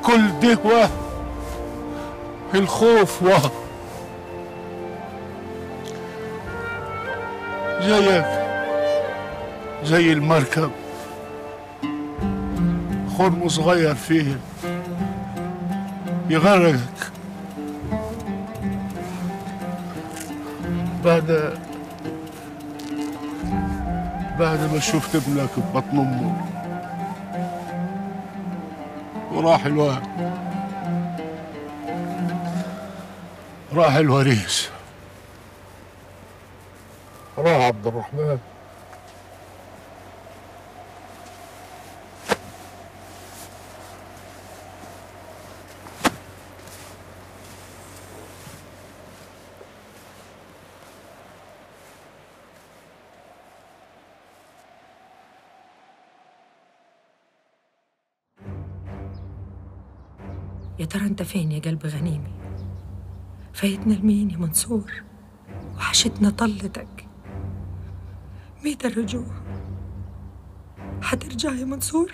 كل ده وهم الخوف وهم زيك زي المركب خرم صغير فيه يغرقك بعد بعد ما شفت ابنك ببطن امه وراح الواد راح الوريث راح عبد الرحمن يا ترى انت فين يا قلب غنيمي فايتنا لمين يا منصور وحشتنا طلتك ميت الرجوع حترجع يا منصور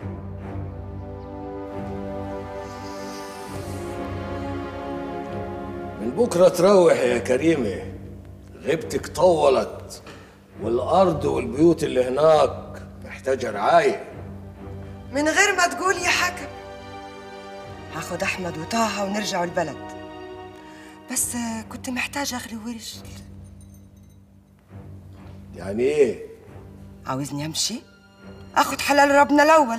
من بكرة تروح يا كريمة غيبتك طولت والأرض والبيوت اللي هناك محتاجة رعاية من غير ما تقول يا حكم هاخد احمد وطه ونرجعوا البلد بس آه، كنت محتاجه اغلي ورش يعني إيه؟ عاوزني امشي اخد حلال ربنا الاول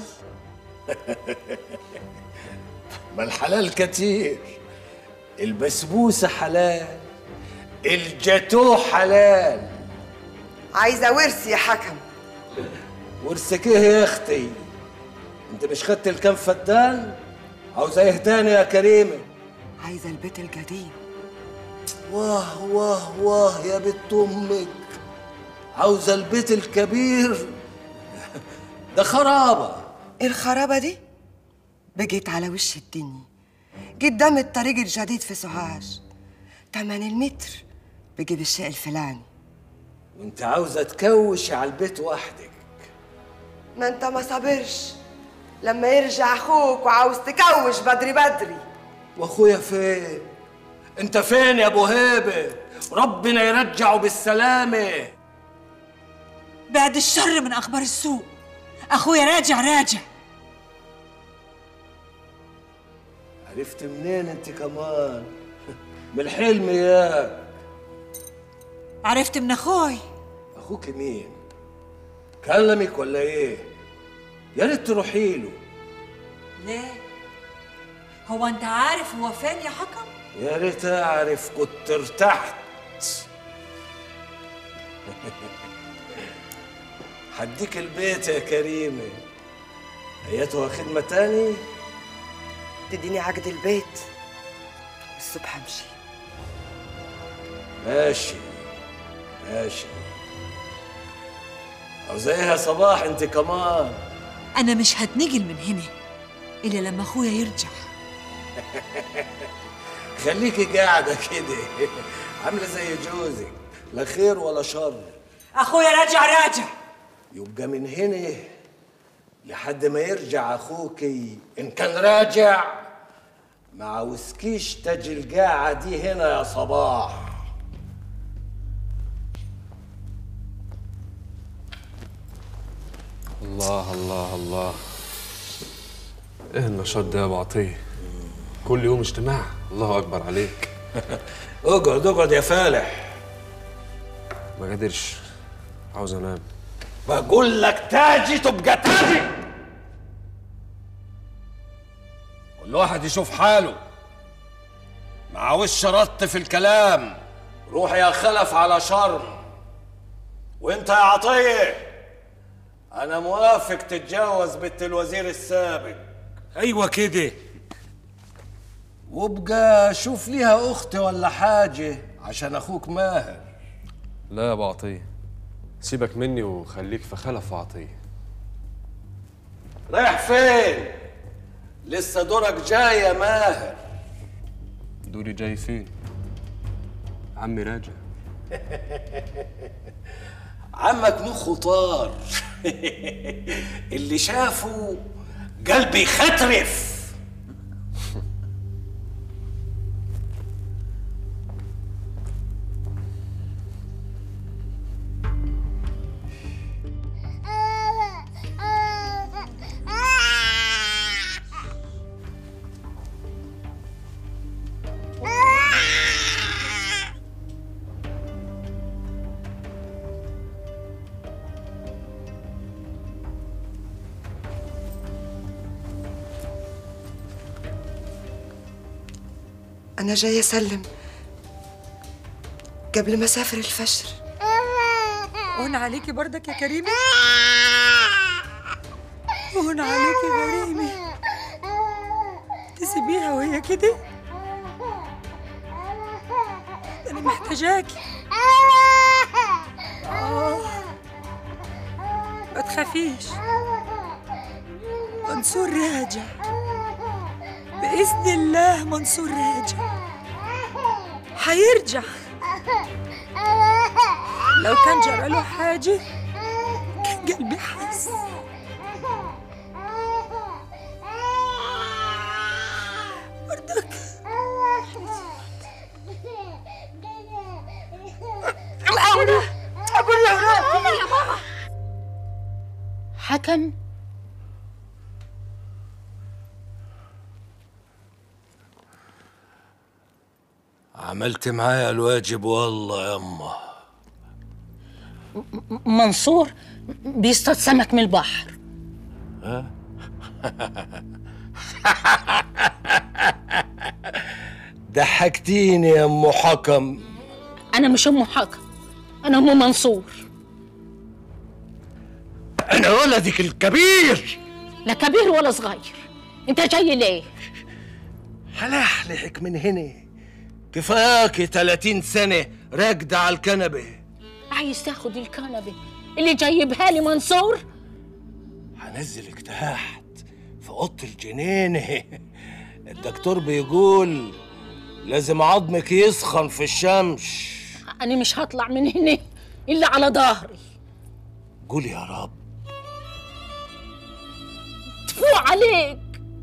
ما الحلال كتير البسبوسة حلال الجاتوه حلال عايزه ورث يا حكم ورثك ايه يا اختي انت مش خدت الكام فدان عاوزة ايه تاني يا كريمة عايزه البيت القديم واه واه واه يا بنت امك عاوزة البيت الكبير ده خرابة الخرابه دي بقيت على وش الدنيا قدام الطريق الجديد في سوهاج تمن المتر بجيب الشيء الفلاني وانت عاوزة تكوش على البيت وحدك ما انت ما صبرش لما يرجع اخوك وعاوز تكوش بدري بدري واخويا فين انت فين يا ابو هيبه ربنا يرجعه بالسلامه بعد الشر من اخبار السوق اخويا راجع راجع عرفت منين انت كمان من الحلم ياك عرفت من اخوي اخوك مين كلمك ولا ايه يا ريت تروحي له ليه هو انت عارف هو فين يا حكم يا ريت اعرف كنت ارتحت حديك البيت يا كريمه ايتها خدمه تاني تديني عقد البيت الصبح امشي ماشي ماشي عاوزة ايه يا صباح انت كمان انا مش هتنقل من هنا الا لما اخويا يرجع خليكي قاعدة كده عاملة زي جوزك لا خير ولا شر اخويا راجع راجع يبقى من هنا لحد ما يرجع اخوكي ان كان راجع ما عاوزكيش تجي القاعة دي هنا يا صباح الله الله الله ايه النشاط ده يا ابو عطيه كل يوم اجتماع الله اكبر عليك اقعد اقعد يا فالح ما قادرش عاوز انام بقول لك تاجي تبقى تاجي كل واحد يشوف حاله مع وش رط في الكلام روح يا خلف على شرم وانت يا عطيه انا موافق تتجوز بنت الوزير السابق ايوه كده وابقى شوف ليها اخت ولا حاجه عشان اخوك ماهر لا يا ابو عطيه سيبك مني وخليك في خلف وعطيه رايح فين لسه دورك جاي يا ماهر دوري جاي فين عمي راجع عمك مخه طار اللي شافه قلبي يخترف أنا جاية أسلم قبل ما أسافر الفجر هون عليكي برضك يا كريمة هون عليكي غريمة تسيبيها وهي كده أنا محتاجاكي آه. ما تخافيش منصور راجع بإذن الله منصور راجع حيرجع لو كان جرى له حاجة كان قلبي حس برضك حكم عملت معايا الواجب والله يما منصور بيصطاد سمك من البحر ضحكتيني يا ام حكم انا مش ام حكم انا ام منصور انا ولدك الكبير لا كبير ولا صغير انت جاي ليه هلحلحك من هنا كفاكي 30 سنة راكدة على الكنبة عايز تاخد الكنبه اللي جايبها لي منصور هنزلك تحت في اوضه الجنينه الدكتور بيقول لازم عظمك يسخن في الشمس انا مش هطلع من هنا الا على ظهري قول يا رب تفوق عليك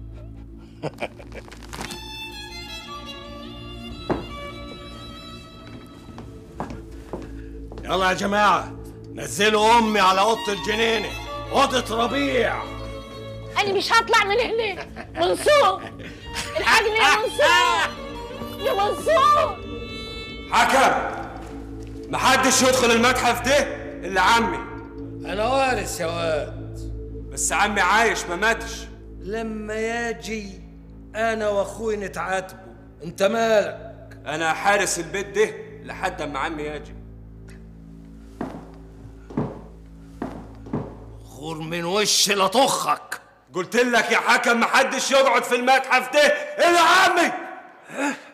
يلا يا جماعة نزلوا أمي على أوضة الجنينة أوضة ربيع انا مش هطلع من هنا منصور الحقني يا منصور يا منصور حكم محدش يدخل المتحف ده الا عمي أنا وارث يا واد بس عمي عايش ما ماتش لما يجي أنا وأخوي نتعاتبوا أنت مالك انا حارس البيت ده لحد اما عمي يجي غور من وش لطخك قلت لك يا حكم محدش يقعد في المتحف ده الا عمي